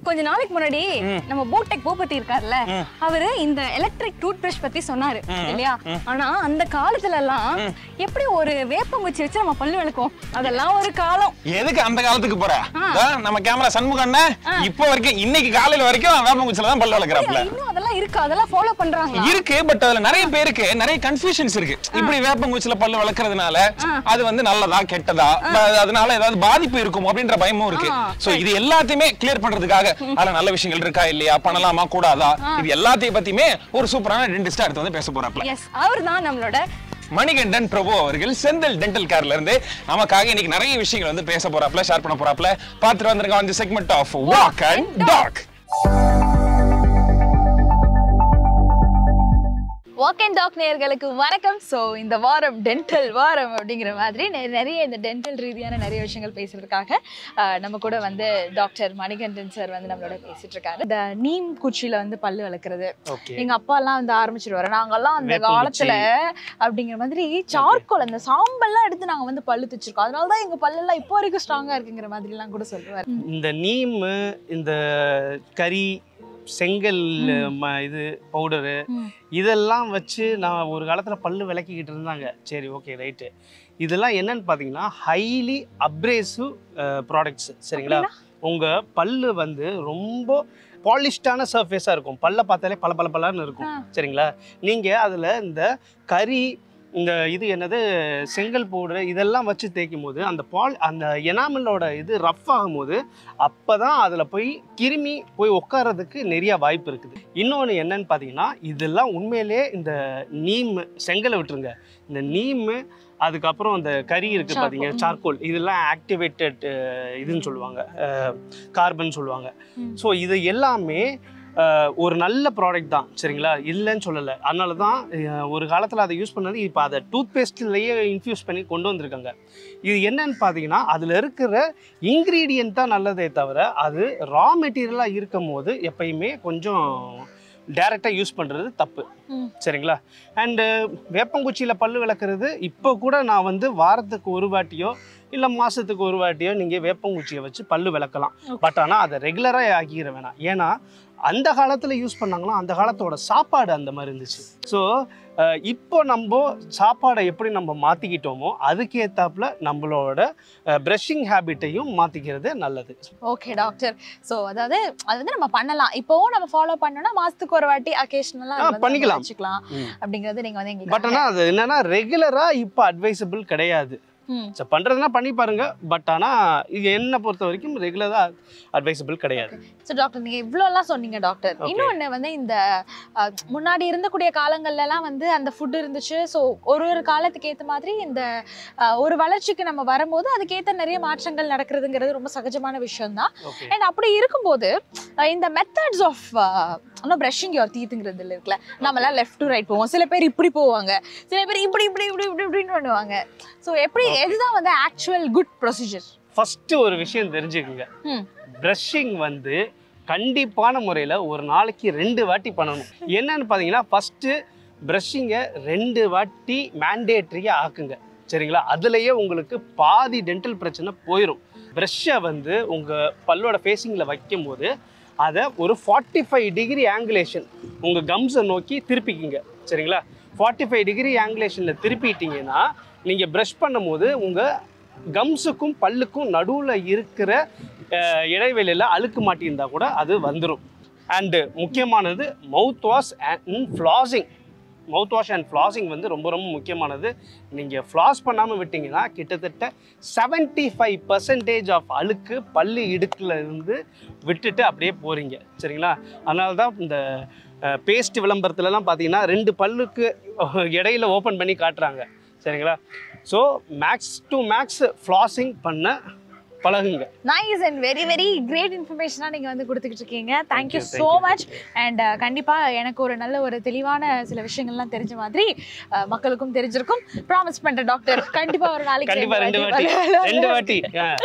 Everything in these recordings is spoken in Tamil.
கொஞ்ச நாளைக்கு முன்னாடி நம்ம போட்டெக் பூபதி இருக்கார்ல அவரு இந்த எலக்ட்ரிக் டூத் பிரஷ் பத்தி சொன்னாரு இல்லையா ஆனா அந்த காலத்துல எல்லாம் எப்படி ஒரு வேப்பங்குச்சி வச்சு நம்ம பல்லு விளக்குவோம் அதெல்லாம் ஒரு காலம் எதுக்கு அந்த காலத்துக்கு போற இதோ நம்ம கேமரா சண்முகம் அண்ணன் இப்போ வரைக்கும் இன்னைக்கு காலையில வரைக்கும் வேப்பங்குச்சில தான் பல்ல வளர்க்குறாப்ல இன்னும் அதெல்லாம் இருக்கு அதெல்லாம் ஃபாலோ பண்றாங்களா இருக்கு பட் அதுல நிறைய பேருக்கு நிறைய கன்ஃபியூஷன்ஸ் இருக்கு இப்படி வேப்பங்குச்சில பல்லு வளர்க்கறதுனால அது வந்து நல்லதா கெட்டதா ப- அதனால ஏதாவது பாதிப்பு இருக்கும் அப்படின்ற பயமும் இருக்கு ஆ, சோ இது எல்லாத்தையுமே கிளியர் பண்றதுக்காக அதுல நல்ல விஷயங்கள் இருக்கா இல்லையா பண்ணலாமா கூடாதா இது எல்லாத்தையும் பத்தியுமே ஒரு சூப்பரான டென்டிஸ்டா எடுத்து வந்து பேச போறாப்ல எஸ் அவர் தான் நம்மளோட மணிகண்டன் பிரபு அவர்கள் செந்தில் டென்டல் கேர்ல இருந்து நமக்காக இன்னைக்கு நிறைய விஷயங்கள் வந்து பேச போறாப்ல ஷேர் பண்ண போறாப்ல பாத்துட்டு வந்திருக்கோம் அந்த segment of walk and talk walk and talk நேயர்களுக்கு வணக்கம் ஸோ இந்த வாரம் டென்டல் வாரம் அப்படிங்கிற மாதிரி நெ- நிறைய இந்த டென்டல் ரீதியான நிறைய விஷயங்கள் பேசுறதுக்காக அஹ், நம்ம கூட வந்து டாக்டர் மணிகண்டன் சார் வந்து நம்மளோட பேசிட்டு இருக்காரு இந்த நீம் குச்சியில வந்து பல்லு வளர்க்குறது ஓகே எங்க அப்பா எல்லாம் வந்து ஆரம்பிச்சிருவாரு நாங்கெல்லாம் அந்த வேப்பங்குச்சி. காலத்துல அப்படிங்கிற மாதிரி சார்கோல் அந்த சாம்பல்லாம் எடுத்து நாங்க வந்து பல்லு தச்சிருக்கோம் அதனால தான் எங்க பல்லெல்லாம் இப்போ வரைக்கும் ஸ்ட்ராங்கா இருக்குங்கிற மாதிரி எல்லாம் கூட சொல்லுவாரு இந்த நீமு இந்த கறி செங்கல் ம- இது பவுடரு ம். இதெல்லாம் வச்சு நான் ஒரு காலத்தில் பல்லு விளக்கிக்கிட்டு இருந்தாங்க சரி ஓகே ரைட்டு இதெல்லாம் என்னன்னு பார்த்தீங்கன்னா ஹைலி அப்ரேசிவ் ப்ராடக்ட்ஸ் சரிங்களா உங்கள் பல்லு வந்து ரொம்ப பாலிஷ்டான சர்ஃபேஸாக இருக்கும் பல்ல பார்த்தாலே பல பல பலன்னு இருக்கும் ஆ. சரிங்களா நீங்கள் அதில் இந்த கறி இந்த இது என்னது செங்கல் பவுடர் இதெல்லாம் வச்சு தேய்க்கும் போது அந்த பால் அந்த எனாமலோட இது ரஃப் ஆகும்போது அப்போ தான் அதில் போய் கிருமி போய் உட்கார்றதுக்கு நிறைய வாய்ப்பு இருக்குது இன்னொன்று என்னன்னு பார்த்தீங்கன்னா இதெல்லாம் உண்மையிலே இந்த நீம் செங்கலை விட்டுருங்க இந்த நீமு அதுக்கப்புறம் இந்த கறி இருக்குது Charcoal. பார்த்தீங்க சார்கோல் இதெல்லாம் ஆக்டிவேட்டட் இதுன்னு சொல்லுவாங்க கார்பன் சொல்லுவாங்க ம். ஸோ இது எல்லாமே அஹ், ஒரு நல்ல ப்ராடக்ட் தான் சரிங்களா இல்லைன்னு சொல்லலை அதனால தான் அஹ், ஒரு காலத்தில் அதை யூஸ் பண்ணது இப்போ அதை டூத் பேஸ்ட்லேயே இன்ஃப்யூஸ் பண்ணி கொண்டு வந்திருக்காங்க இது என்னன்னு பார்த்தீங்கன்னா அதில் இருக்கிற இன்க்ரீடியன்ட் தான் நல்லதே தவிர அது ரா மெட்டீரியலாக இருக்கும் போது எப்பயுமே கொஞ்சம் டைரெக்டாக யூஸ் பண்ணுறது தப்பு ம். சரிங்களா அண்டு வேப்பங்குச்சியில் பல்லு விளக்குறது இப்போ கூட நான் வந்து வாரத்துக்கு ஒரு வாட்டியோ இல்லை மாதத்துக்கு ஒரு வாட்டியோ நீங்கள் வேப்பங்குச்சியை வச்சு பல்லு விளக்கலாம் பட் ஆனால் அதை ரெகுலராக ஆக்கிக்கிற வேணாம் ஏன்னா அந்த காலத்தில் யூஸ் பண்ணாங்களோ அந்த காலத்தோட சாப்பாடு அந்த மாதிரி இருந்துச்சு ஸோ இப்போ நம்ம சாப்பாடை எப்படி நம்ம மாற்றிக்கிட்டோமோ அதுக்கேற்றாப்புல நம்மளோட ப்ரஷிங் ஹேபிட்டையும் மாற்றிக்கிறது நல்லது ஓகே டாக்டர் ஸோ அதாவது அது வந்து நம்ம பண்ணலாம் இப்போவும் நம்ம ஃபாலோ பண்ணோம்னா மாசத்துக்கு ஒரு வாட்டி ஆ, அக்கேஷனலாக பண்ணிக்கலாம். வச்சுக்கலாம் ம். அப்படிங்கிறது நீங்க வந்து பட் எங்களுக்கு ஆனால் அது என்னன்னா ரெகுலராக இப்போ அட்வைசபிள் கிடையாது ம். ஸோ பண்ணுறதுனா பண்ணி பாருங்க பட் ஆனால் இது என்னை பொறுத்த வரைக்கும் ரெகுலராக அட்வைசபிள் கிடையாது ஸோ டாக்டர் நீங்க இவ்வளோலாம் சொன்னீங்க டாக்டர் Okay. இன்னொன்று வந்து இந்த அஹ், முன்னாடி இருந்தக்கூடிய காலங்கள்ல எல்லாம் வந்து அந்த ஃபுட் இருந்துச்சு ஸோ ஒரு ஒரு காலத்துக்கு ஏற்ற மாதிரி இந்த அஹ், ஒரு வளர்ச்சிக்கு நம்ம வரும்போது அதுக்கேற்ற நிறைய மாற்றங்கள் நடக்கிறதுங்கிறது ரொம்ப சகஜமான விஷயம் தான் ஓகே அண்ட் அப்படி இருக்கும்போது அஹ், இந்த மெத்தட்ஸ் ஆஃப் இன்னும் ப்ரஷிங் யோர் டீத்துங்கிறது இருக்குல்ல நம்மலாம் லெஃப்ட் டு ரைட் போவோம் சில பேர் இப்படி போவாங்க சில பேர் இப்படி இப்படி இப்படி இப்படி இப்படின்னு பண்ணுவாங்க ஸோ எப்படி எதுதான் வந்து ஆக்சுவல் குட் ப்ரொசீஜர் ஃபஸ்ட்டு ஒரு விஷயம் தெரிஞ்சுக்குங்க ம். ப்ரஷிங் வந்து கண்டிப்பான முறையில் ஒரு நாளைக்கு ரெண்டு வாட்டி பண்ணணும் என்னன்னு பார்த்தீங்கன்னா ஃபஸ்ட்டு ப்ரஷிங்கை ரெண்டு வாட்டி மேண்டேட்ரியாக ஆக்குங்க சரிங்களா அதுலேயே உங்களுக்கு பாதி டென்டல் பிரச்சனை போயிடும் ப்ரஷ்ஷை வந்து உங்கள் பல்லோட ஃபேஸிங்கில் வைக்கும்போது அதை ஒரு ஃபார்ட்டி ஃபைவ் டிகிரி ஆங்குலேஷன் உங்கள் கம்ஸை நோக்கி திருப்பிக்கிங்க சரிங்களா ஃபார்ட்டி ஃபைவ் டிகிரி ஆங்குலேஷனில் திருப்பிட்டீங்கன்னா நீங்கள் ப்ரஷ் பண்ணும்போது உங்கள் கம்ஸுக்கும் பல்லுக்கும் நடுவில் இருக்கிற அஹ், இடைவெளியில் அழுக்கு மாட்டியிருந்தா கூட அது வந்துடும் அண்டு முக்கியமானது mouth wash and flossing mouth wash and flossing வந்து ரொம்ப ரொம்ப முக்கியமானது நீங்கள் ஃப்ளாஸ் பண்ணாமல் விட்டீங்கன்னா கிட்டத்தட்ட 75% ஃபைவ் பர்சன்டேஜ் ஆஃப் அழுக்கு பல்லு இடுக்கில் இருந்து விட்டுட்டு அப்படியே போகிறீங்க சரிங்களா அதனால தான் இந்த பேஸ்ட் விளம்பரத்துலலாம் பார்த்தீங்கன்னா ரெண்டு பல்லுக்கு அஹ், இடையில ஓப்பன் பண்ணி காட்டுறாங்க சரிங்களா so max to max flossing பண்ண பழகுங்க nice and very very great இன்ஃபர்மேஷனாக நீங்கள் வந்து கொடுத்துக்கிட்டு இருக்கீங்க thank you you, so thank you, much and கண்டிப்பாக எனக்கு ஒரு நல்ல ஒரு தெளிவான சில விஷயங்கள்லாம் தெரிஞ்ச மாதிரி uh, மக்களுக்கும் தெரிஞ்சிருக்கும் ப்ராமிஸ் பண்ணுறேன் டாக்டர் கண்டிப்பாக ஒரு நாளைக்கு கண்டிப்பா ரெண்டு வாட்டி ரெண்டு வாட்டி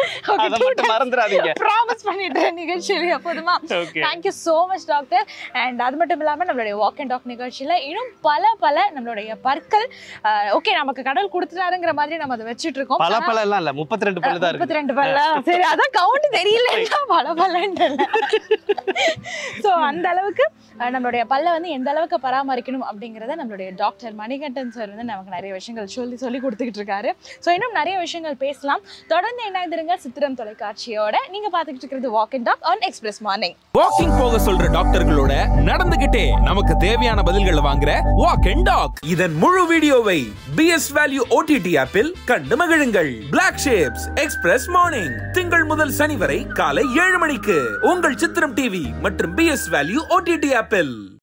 அதை மட்டும் மறந்துடாதீங்க ப்ராமிஸ் பண்ணிட்டு நிகழ்ச்சியில் எப்போதுமா okay thank you so much doctor and அது மட்டும் இல்லாமல் நம்மளுடைய வாக் அண்ட் டாக் நிகழ்ச்சியில் இன்னும் பல பல நம்மளுடைய பற்கள் ஓகே நமக்கு கடவுள் கொடுத்துட்டாருங்கிற மாதிரி நம்ம அதை வச்சுட்டு இருக்கோம் பல பல எல்லாம் இல்ல முப்பத்தி ரெண்டு பல்லு தான் முப்பத்தி இருக்கு ரெண்டு பல்லா சரி அதான் கவுண்ட் தெரியலன்னா பல பலன்ட்டு ஸோ அந்த அளவுக்கு அஹ், நம்மளுடைய பல்ல வந்து எந்த அளவுக்கு பராமரிக்கணும் அப்படிங்கிறத நம்மளுடைய டாக்டர் மணிகண்டன் சார் வந்து நமக்கு நிறைய விஷயங்கள் சொல்லி சொல்லி கொடுத்துக்கிட்டு இருக்காரு ஸோ இன்னும் நிறைய விஷயங்கள் பேசலாம் தொடர்ந்து இணைந்திருங்க சித்திரம் தொலைக்காட்சியோட நீங்க பார்த்துக்கிட்டு இருக்கிறது walk and talk on express morning walking போக சொல்ற டாக்டர்களோட நடந்துகிட்டே நமக்கு தேவையான பதில்களை வாங்குற வாக் அண்ட் டாக் இதன் முழு வீடியோவை பிஎஸ் வேல்யூ ஓடிடி ஆப்பில் கண்டு மகிழுங்கள் பிளாக் ஷேப்ஸ் எக்ஸ்பிரஸ் மார்னிங் திங்கள் முதல் சனி வரை காலை ஏழு மணிக்கு உங்கள் சித்திரம் டிவி மற்றும் பிஎஸ் வேல்யூ ஓடிடி ஆப்பில்